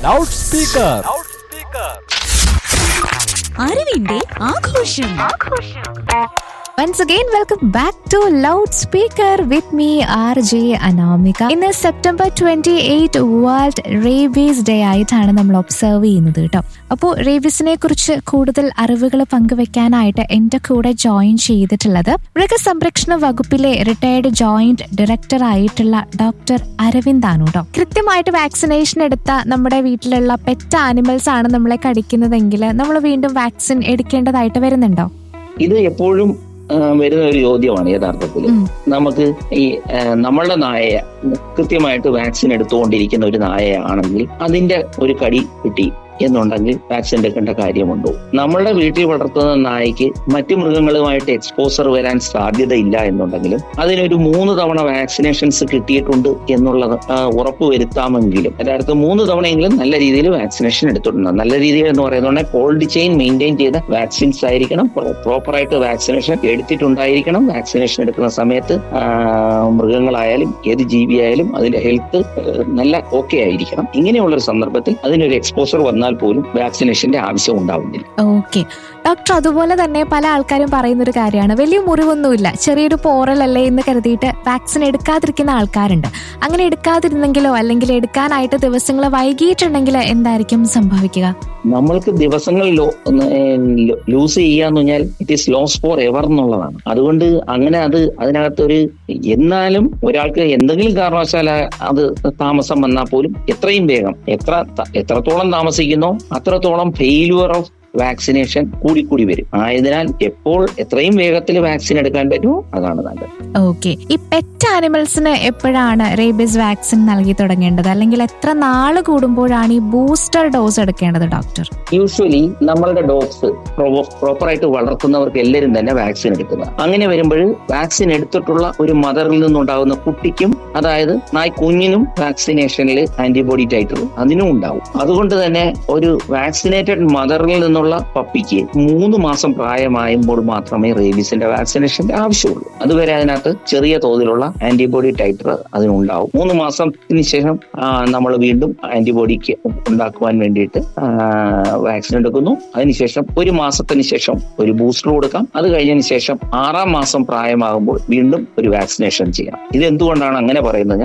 Loud speaker അറിവിന്റെ ആഘോഷം once again welcome back to loud speaker with me R J Anamika ഇന്ന് September twenty eight world rabies day ആയിട്ടാണ് നമ്മൾ observe ചെയ്യുന്നത് കേട്ടോ അപ്പോൾ റേബീസിനെ കുറിച്ച് കൂടുതൽ അറിവുകൾ പങ്കുവെക്കാനായിട്ട് എന്റെ കൂടെ ജോയിൻ ചെയ്തിട്ടുള്ളത് മൃഗസംരക്ഷണ വകുപ്പിലെ റിട്ടയർഡ് ജോയിന്റ് ഡയറക്ടർ ആയിട്ടുള്ള ഡോക്ടർ അരവിന്ദ് ആണ് കേട്ടോ കൃത്യമായിട്ട് വാക്സിനേഷൻ എടുത്ത നമ്മുടെ വീട്ടിലുള്ള പെറ്റ് ആനിമൽസ് ആണ് നമ്മളെ കടിക്കുന്നതെങ്കിൽ നമ്മൾ വീണ്ടും വാക്സിൻ എടുക്കേണ്ടതായിട്ട് വരുന്നുണ്ടോ ഇത് എപ്പോഴും ആ, വരുന്ന ഒരു ചോദ്യമാണ് യഥാർത്ഥത്തിൽ ഉം. നമുക്ക് ഈ ആ, നമ്മളുടെ നായയെ കൃത്യമായിട്ട് വാക്സിൻ എടുത്തുകൊണ്ടിരിക്കുന്ന ഒരു നായയാണെങ്കിൽ അതിന്റെ ഒരു കടി കിട്ടി എന്നുണ്ടെങ്കിൽ വാക്സിൻ എടുക്കേണ്ട കാര്യമുണ്ടോ നമ്മളുടെ വീട്ടിൽ വളർത്തുന്ന നായക്ക് മറ്റു മൃഗങ്ങളുമായിട്ട് എക്സ്പോസർ വരാൻ സാധ്യതയില്ല എന്നുണ്ടെങ്കിലും അതിനൊരു മൂന്ന് തവണ വാക്സിനേഷൻസ് കിട്ടിയിട്ടുണ്ട് എന്നുള്ളത് ആ, ഉറപ്പ് വരുത്താമെങ്കിലും യഥാർത്ഥ മൂന്ന് തവണയെങ്കിലും നല്ല രീതിയിൽ വാക്സിനേഷൻ എടുത്തിട്ടുണ്ട് നല്ല രീതിയിൽ എന്ന് പറയുന്നത് കോൾഡ് ചെയിൻ മെയിൻറ്റെയിൻ ചെയ്ത വാക്സിൻസ് ആയിരിക്കണം പ്രോപ്പറായിട്ട് വാക്സിനേഷൻ എടുത്തിട്ടുണ്ടായിരിക്കണം വാക്സിനേഷൻ എടുക്കുന്ന സമയത്ത് ആ, മൃഗങ്ങളായാലും ഏത് ജീവിയായാലും അതിന്റെ ഹെൽത്ത് നല്ല ഓക്കെ ആയിരിക്കണം ഇങ്ങനെയുള്ള ഒരു സന്ദർഭത്തിൽ അതിനൊരു എക്സ്പോസർ വന്നാൽ പോലും വാക്സിനേഷന്റെ ആവശ്യം ഉണ്ടാവുന്നില്ല ഓക്കെ ഡോക്ടർ അതുപോലെ തന്നെ പല ആൾക്കാരും പറയുന്ന ഒരു കാര്യമാണ് വലിയ മുറിവൊന്നുമില്ല ചെറിയൊരു പോറലല്ലേ എന്ന് കരുതിയിട്ട് വാക്സിൻ എടുക്കാതിരിക്കുന്ന ആൾക്കാരുണ്ട് അങ്ങനെ എടുക്കാതിരുന്നെങ്കിലോ അല്ലെങ്കിൽ എടുക്കാനായിട്ട് ദിവസങ്ങൾ വൈകിയിട്ടുണ്ടെങ്കിൽ എന്തായിരിക്കും സംഭവിക്കുക നമ്മൾക്ക് ദിവസങ്ങൾ ലൂസ് ചെയ്യാന്ന് പറഞ്ഞാൽ it is loss for ever എന്നുള്ളതാണ് അതുകൊണ്ട് അങ്ങനെ അത് അതിനകത്തൊരു എന്നാലും ഒരാൾക്ക് എന്തെങ്കിലും കാരണവശാല അത് താമസം വന്നാൽ പോലും എത്രയും വേഗം എത്ര ത- എത്രത്തോളം താമസിക്കുന്നോ അത്രത്തോളം ഫെയിലുവർ ഓഫ് വാക്സിനേഷൻ കൂടിക്കൂടി വരും ആയതിനാൽ എപ്പോൾ എത്രയും വേഗത്തിൽ വാക്സിൻ എടുക്കാൻ പറ്റുമോ അതാണ് നല്ലത് ഓക്കെ ഈ പെറ്റ് ആനിമൽസിന് എപ്പോഴാണ് റേബീസ് വാക്സിൻ നൽകി തുടങ്ങേണ്ടത് അല്ലെങ്കിൽ എത്ര നാള് കൂടുമ്പോഴാണ് ഈ ബൂസ്റ്റർ ഡോസ് എടുക്കേണ്ടത് ഡോക്ടർ യൂഷ്വലി നമ്മളുടെ ഡോഗ്സ് പ്രോപ്പറായിട്ട് വളർത്തുന്നവർക്ക് എല്ലാവരും തന്നെ വാക്സിൻ എടുക്കുക അങ്ങനെ വരുമ്പോൾ വാക്സിൻ എടുത്തിട്ടുള്ള ഒരു മദറിൽ നിന്നുണ്ടാകുന്ന കുട്ടിക്കും അതായത് നായ് കുഞ്ഞിനും വാക്സിനേഷനിൽ ആന്റിബോഡി ടൈറ്റർ അതിനും ഉണ്ടാവും അതുകൊണ്ട് തന്നെ ഒരു വാക്സിനേറ്റഡ് മദറിൽ നിന്നുള്ള പപ്പിക്ക് മൂന്ന് മാസം പ്രായമായുമ്പോൾ മാത്രമേ റേബീസിന്റെ വാക്സിനേഷന്റെ ആവശ്യമുള്ളൂ അതുവരെ അതിനകത്ത് ചെറിയ തോതിലുള്ള ആന്റിബോഡി ടൈറ്റർ അതിനുണ്ടാവും മൂന്ന് മാസത്തിന് ശേഷം നമ്മൾ വീണ്ടും ആന്റിബോഡിക്ക് ഉണ്ടാക്കുവാൻ വേണ്ടിയിട്ട് വാക്സിൻ എടുക്കുന്നു അതിനുശേഷം ഒരു മാസത്തിന് ശേഷം ഒരു ബൂസ്റ്റർ കൊടുക്കാം അത് കഴിഞ്ഞതിന് ശേഷം ആറാം മാസം പ്രായമാകുമ്പോൾ വീണ്ടും ഒരു വാക്സിനേഷൻ ചെയ്യാം ഇത് എന്തുകൊണ്ടാണ് അങ്ങനെ പറയുന്നത്